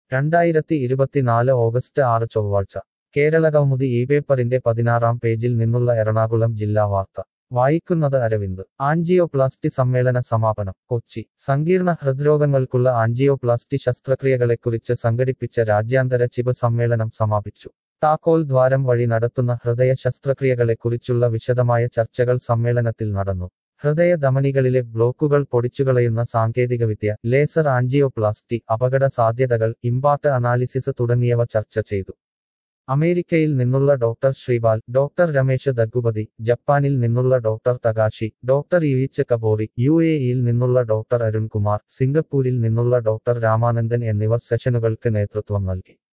രണ്ടായിരത്തി ഇരുപത്തിനാല് ഓഗസ്റ്റ് ആറ് ചൊവ്വാഴ്ച കേരളകൗമുദി ഈ പേപ്പറിന്റെ പതിനാറാം പേജിൽ നിന്നുള്ള എറണാകുളം ജില്ലാ വാർത്ത വായിക്കുന്നത് അരവിന്ദ് ആൻജിയോപ്ലാസ്റ്റി സമ്മേളന സമാപനം കൊച്ചി സങ്കീർണ ഹൃദ്രോഗങ്ങൾക്കുള്ള ആൻജിയോപ്ലാസ്റ്റി ശസ്ത്രക്രിയകളെക്കുറിച്ച് സംഘടിപ്പിച്ച രാജ്യാന്തര ചിബ് സമ്മേളനം സമാപിച്ചു താക്കോൽ ദ്വാരം വഴി നടത്തുന്ന ഹൃദയ ശസ്ത്രക്രിയകളെക്കുറിച്ചുള്ള വിശദമായ ചർച്ചകൾ സമ്മേളനത്തിൽ നടന്നു ഹൃദയ ധമനികളിലെ ബ്ലോക്കുകൾ പൊടിച്ചുകളയുന്ന സാങ്കേതികവിദ്യ ലേസർ ആൻജിയോപ്ലാസ്റ്റി അപകട സാധ്യതകൾ ഇമ്പാർട്ട് അനാലിസിസ് തുടങ്ങിയവ ചർച്ച ചെയ്തു അമേരിക്കയിൽ നിന്നുള്ള ഡോക്ടർ ശ്രീപാൽ ഡോക്ടർ രമേശ് ദഗുപതി ജപ്പാനിൽ നിന്നുള്ള doctor Takashi doctor Yuichi Kabori U A ഇയിൽ നിന്നുള്ള ഡോക്ടർ അരുൺകുമാർ സിംഗപ്പൂരിൽ നിന്നുള്ള ഡോക്ടർ രാമാനന്ദൻ എന്നിവർ സെഷനുകൾക്ക് നേതൃത്വം നൽകി